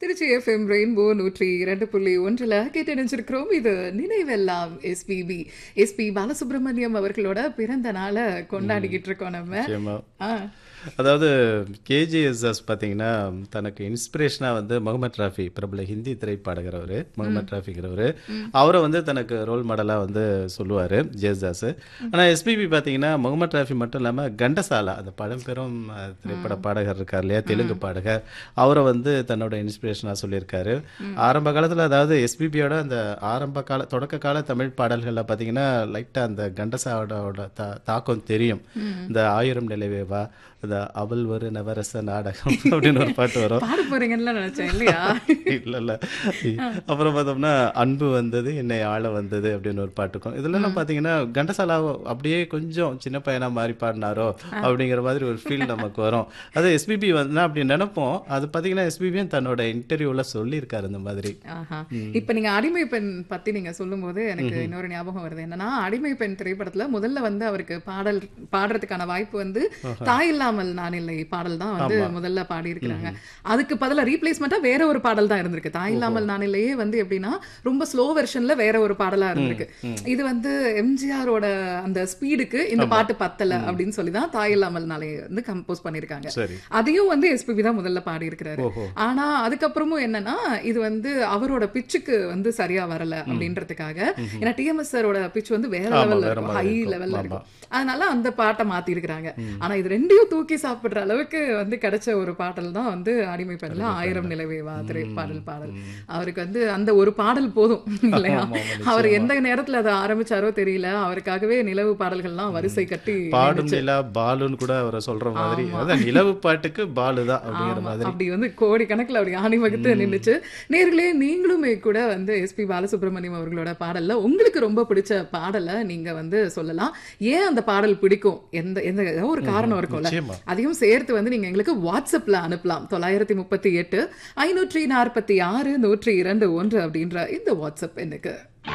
Trichy FM rainbow நூற்றி இரண்டு புள்ளி ஒன்றில் கேட்டு நினைச்சிருக்கிறோம் இது நினைவெல்லாம் எஸ்பிபி எஸ்பி பாலசுப்ரமணியம் அவர்களோட பிறந்த நாளை கொண்டாடிக்கிட்டு இருக்கோம் நம்ம நிச்சயமா ஆ அதாவது கேஜிஎஸ்எஸ் பார்த்தீங்கன்னா தனக்கு இன்ஸ்பிரேஷனாக வந்து முகமது ராஃபி பிரபல ஹிந்தி திரைப்பாடகர் அவர் முகமது ராஃபிங்கிறவர் அவரை வந்து தனக்கு ரோல் மாடலாக வந்து சொல்லுவார் ஜேஸ்தாஸ் ஆனால் எஸ்பிபி பார்த்தீங்கன்னா முகமது ராஃபி மட்டும் இல்லாமல் கண்டசாலா அந்த பழம்பெரும் அஹ், திரைப்பட பாடகர் இருக்கார் இல்லையா தெலுங்கு பாடகர் அவரை வந்து தன்னோட இன்ஸ்பிரேஷனாக சொல்லியிருக்காரு ஆரம்ப காலத்தில் அதாவது எஸ்பிபியோட அந்த ஆரம்ப கால தொடக்க கால தமிழ் பாடல்களில் பார்த்தீங்கன்னா லைட்டாக அந்த கண்டசாவோட தா தாக்கம் தெரியும் இந்த ஆயிரம் நிலைவேவா இந்த அவள் ஒரு நவரச நாடகம் அப்படின்னு ஒரு பாட்டு வரும் பாட போறீங்கன்னு நினைச்சேன் இல்லையா இல்ல இல்ல அப்புறம் பார்த்தோம்னா அன்பு வந்தது என்னை ஆள வந்தது அப்படின்னு ஒரு பாட்டு இருக்கும் இதுலலாம் பாத்தீங்கன்னா கண்டசாலா அப்படியே கொஞ்சம் சின்ன பையனா மாறி பாடினாரோ அப்படிங்கிற மாதிரி ஒரு ஃபீல் நமக்கு வரும் அது எஸ்பிபி வந்து அப்படி நினைப்போம் அது பாத்தீங்கன்னா எஸ்பிபியும் தன்னோட இன்டர்வியூல சொல்லியிருக்காரு இந்த மாதிரி ஆஹா. இப்ப நீங்க அடிமை பெண் பத்தி நீங்க சொல்லும்போது எனக்கு இன்னொரு ஞாபகம் வருது என்னன்னா அடிமை பெண் திரைப்படத்துல முதல்ல வந்து அவருக்கு பாடல் பாடுறதுக்கான வாய்ப்பு வந்து தாய் இல்லாமல் நான் இல்லை பாடல் தான் வந்து முதல்ல பாடி இருக்கிறாங்க அதுக்கு பதிலா ரீப்ளேஸ்மெண்டா வேற ஒரு பாடல் தான் இருந்திருக்கு தாய் இல்லாமல் நான் இல்லையே வந்து எப்படின்னா ரொம்ப ஸ்லோ வெர்ஷன்ல வேற ஒரு பாடலா இருந்திருக்கு இது வந்து எம்ஜிஆரோட அந்த ஸ்பீடுக்கு இந்த பாட்டு பத்தல அப்படின்னு சொல்லி தான் தாய் இல்லாமல் நாளே வந்து கம்போஸ் பண்ணிருக்காங்க சரி அதையும் வந்து எஸ்பிபி தான் முதல்ல பாடி இருக்கிறாரு ஓஹோ ஆனா அதுக்கப்புறமும் என்னன்னா இது வந்து அவரோட பிச்சுக்கு வந்து சரியா வரல அப்படின்றதுக்காக ஏன்னா டிஎம்எஸ் சாரோட பிச் வந்து வேற ஆமா, லெவல்ல வேற இருக்கும் மாதிரி ஹை இருக்கும். லெவல்ல ஆமா. இருக்கும் அதனால அந்த பாட்டை மாத்தி இருக்கிறாங்க ஆனா இது ரெண்டையும் தூக்கி சாப்பிடுற அளவுக்கு வந்து கிடைச்ச ஒரு பாடல் தான் வந்து அடிமை பெண்ல ஆயிரம் நிலவேவா திரை பாடல் பாடல் அவருக்கு வந்து அந்த ஒரு பாடல் போதும் இல்லையா ஆமா, ஆமா, அவர் எந்த நேரத்துல அதை ஆரம்பிச்சாரோ தெரியல அவருக்காகவே நிலவு பாடல்கள்லாம் வரிசை கட்டி பாடும் நிலா பாலுன்னு கூட அவரை சொல்ற மாதிரி அதான் நிலவு பாட்டுக்கு பாலு தான் அப்படிங்கிற ஆமா, மாதிரி அப்படி வந்து கோடிக்கணக்குல அப்படி ஆணி வகுத்து நின்னுச்சு நேர்களே நீங்களுமே கூட வந்து எஸ்பி பாலசுப்ரமணியம் அவர்களோட பாடல்ல உங்களுக்கு ரொம்ப பிடிச்ச பாடலை நீங்க வந்து சொல்லலாம் ஏன் அந்த பாடல் பிடிக்கும் எந்த எந்த ஏதோ ஒரு காரணம் இருக்கும்ல நிச்சயமா அதையும் சேர்த்து வந்து நீங்க எங்களுக்கு வாட்ஸ்அப்ல அனுப்பலாம் தொள்ளாயிரத்தி முப்பத்தி எட்டு ஐநூற்றி நாற்பத்தி ஆறு நூற்றி இரண்டு ஒன்று அப்படின்ற இந்த வாட்ஸ்அப் எனக்கு